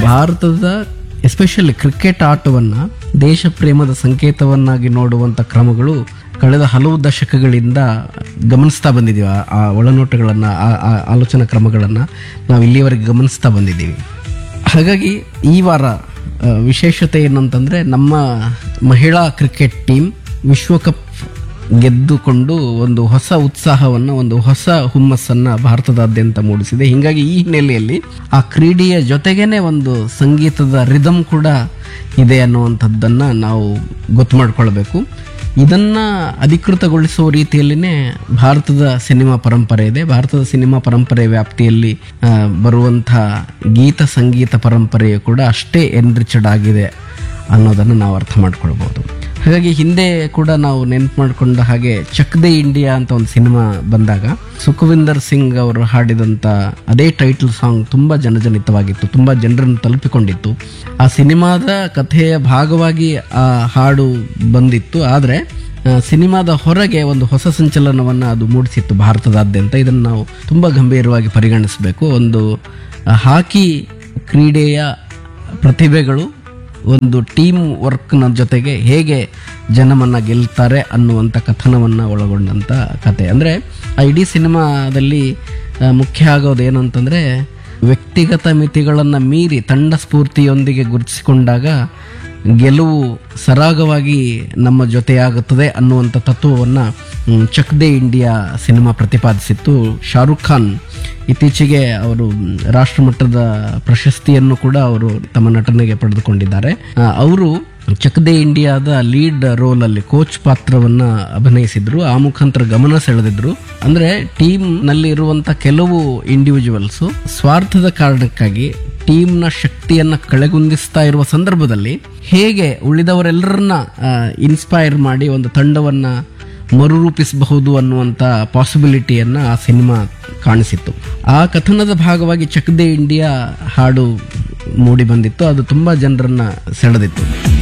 ಭಾರತದ especially cricket ಆಟವನ್ನ ದೇಶ ಪ್ರೇಮದ ಸಂಕೇತವನ್ನಾಗಿ ನೋಡುವಂತ ಕ್ರಮಗಳು ಕಳೆದ ಹಲವು ದಶಕಗಳಿಂದ ಗಮನಿಸ್ತಾ ಬಂದಿದ್ದೀವಿ ಆ- ಆ ಒಳನೋಟಗಳನ್ನು ಆ- ಆ ಆಲೋಚನಾ ಕ್ರಮಗಳನ್ನು ನಾವು ಇಲ್ಲಿಯವರೆಗೆ ಗಮನಿಸ್ತಾ ಬಂದಿದ್ದೀವಿ ಹಾಗಾಗಿ ಈ ವಾರ ಆ, ವಿಶೇಷತೆ ಏನಂತಂದ್ರೆ ನಮ್ಮ ಮಹಿಳಾ ಕ್ರಿಕೆಟ್ ಟೀಮ್ ವಿಶ್ವಕಪ್ ಗೆದ್ದುಕೊಂಡು ಒಂದು ಹೊಸ ಉತ್ಸಾಹವನ್ನು ಒಂದು ಹೊಸ ಹುಮ್ಮಸ್ಸನ್ನ ಭಾರತದಾದ್ಯಂತ ಮೂಡಿಸಿದೆ ಹೀಗಾಗಿ ಈ ಹಿನ್ನೆಲೆಯಲ್ಲಿ ಆ ಕ್ರೀಡೆಯ ಜೊತೆಗೇನೆ ಒಂದು ಸಂಗೀತದ ರಿದಮ್ ಕೂಡ ಇದೆ ಅನ್ನುವಂಥದ್ದನ್ನ ನಾವು ಗೊತ್ತು ಮಾಡ್ಕೊಳ್ಬೇಕು ಇದನ್ನ ಅಧಿಕೃತಗೊಳಿಸುವ ರೀತಿಯಲ್ಲಿನೇ ಭಾರತದ ಸಿನಿಮಾ ಪರಂಪರೆ ಇದೆ ಭಾರತದ ಸಿನಿಮಾ ಪರಂಪರೆ ವ್ಯಾಪ್ತಿಯಲ್ಲಿ ಆ, ಬರುವಂಥ ಗೀತ ಸಂಗೀತ ಪರಂಪರೆಯು ಕೂಡ ಅಷ್ಟೇ ಎನ್ರಿಚಡ್ ಆಗಿದೆ ಅನ್ನೋದನ್ನು ನಾವು ಅರ್ಥ ಮಾಡ್ಕೊಳ್ಬಹುದು ಹಾಗಾಗಿ ಹಿಂದೆ ಕೂಡ ನಾವು ನೆನ್ಪು ಮಾಡಿಕೊಂಡ ಹಾಗೆ ಚಕ್ ದೇ ಇಂಡಿಯಾ ಅಂತ ಒಂದು ಸಿನಿಮಾ ಬಂದಾಗ ಸುಖವಿಂದರ್ ಸಿಂಗ್ ಅವರು ಹಾಡಿದಂಥ ಅದೇ ಟೈಟಲ್ ಸಾಂಗ್ ತುಂಬ ಜನಜನಿತವಾಗಿತ್ತು ತುಂಬ ಜನರನ್ನು ತಲುಪಿಕೊಂಡಿತ್ತು ಆ ಸಿನಿಮಾದ ಕಥೆಯ ಭಾಗವಾಗಿ ಆ ಹಾಡು ಬಂದಿತ್ತು ಆದರೆ ಸಿನಿಮಾದ ಹೊರಗೆ ಒಂದು ಹೊಸ ಸಂಚಲನವನ್ನು ಅದು ಮೂಡಿಸಿತ್ತು ಭಾರತದಾದ್ಯಂತ ಇದನ್ನು ನಾವು ತುಂಬ ಗಂಭೀರವಾಗಿ ಪರಿಗಣಿಸಬೇಕು ಒಂದು ಆ, ಹಾಕಿ ಕ್ರೀಡೆಯ ಪ್ರತಿಭೆಗಳು ಒಂದು ಟೀಮ್ ವರ್ಕ್ನ ಜೊತೆಗೆ ಹೇಗೆ ಜನಮನ್ನ ಗೆಲ್ತಾರೆ ಅನ್ನುವಂಥ ಕಥನವನ್ನು ಒಳಗೊಂಡಂಥ ಕತೆ ಅಂದರೆ ಆ ಇಡೀ ಸಿನಿಮಾದಲ್ಲಿ ಆ, ಮುಖ್ಯ ಆಗೋದು ಏನು ಅಂತಂದರೆ ವ್ಯಕ್ತಿಗತ ಮಿತಿಗಳನ್ನು ಮೀರಿ ತಂಡ ಸ್ಫೂರ್ತಿಯೊಂದಿಗೆ ಗುರುತಿಸಿಕೊಂಡಾಗ ಗೆಲುವು ಸರಾಗವಾಗಿ ನಮ್ಮ ಜೊತೆಯಾಗುತ್ತದೆ ಅನ್ನುವಂಥ ತತ್ವವನ್ನು ಮ್, ಚಕ್ ದೇ ಇಂಡಿಯಾ ಸಿನಿಮಾ ಪ್ರತಿಪಾದಿಸಿತ್ತು ಶಾರುಖ್ ಖಾನ್ ಇತ್ತೀಚೆಗೆ ಅವರು ಮ್, ರಾಷ್ಟ್ರಮಟ್ಟದ ಪ್ರಶಸ್ತಿಯನ್ನು ಕೂಡ ಅವರು ತಮ್ಮ ನಟನೆಗೆ ಪಡೆದುಕೊಂಡಿದ್ದಾರೆ ಆ, ಅವರು ಚಕ್ ದೇ ಇಂಡಿಯಾದ ಲೀಡ್ ರೋಲ್ ಅಲ್ಲಿ ಕೋಚ್ ಪಾತ್ರವನ್ನ ಅಭಿನಯಿಸಿದ್ರು ಆ ಮುಖಾಂತರ ಗಮನ ಸೆಳೆದಿದ್ರು ಅಂದ್ರೆ ಟೀಮ್ ನಲ್ಲಿ ಇರುವಂತ ಕೆಲವು ಇಂಡಿವಿಜುವಲ್ಸ್ ಸ್ವಾರ್ಥದ ಕಾರಣಕ್ಕಾಗಿ ಟೀಮ್ನ ಶಕ್ತಿಯನ್ನ ಕಳೆಗುಂದಿಸ್ತಾ ಇರುವ ಸಂದರ್ಭದಲ್ಲಿ ಹೇಗೆ ಉಳಿದವರೆಲ್ಲರನ್ನ ಇನ್ಸ್ಪೈರ್ ಮಾಡಿ ಒಂದು ತಂಡವನ್ನ ಮರುರೂಪಿಸಬಹುದು ಅನ್ನುವಂಥ ಪಾಸಿಬಿಲಿಟಿಯನ್ನ ಆ ಸಿನಿಮಾ ಕಾಣಿಸಿತ್ತು ಆ ಕಥನದ ಭಾಗವಾಗಿ ಚಕ್ ದೇ ಇಂಡಿಯಾ ಹಾಡು ಮೂಡಿ ಬಂದಿತ್ತು ಅದು ತುಂಬಾ ಜನರನ್ನ ಸೆಳೆದಿತ್ತು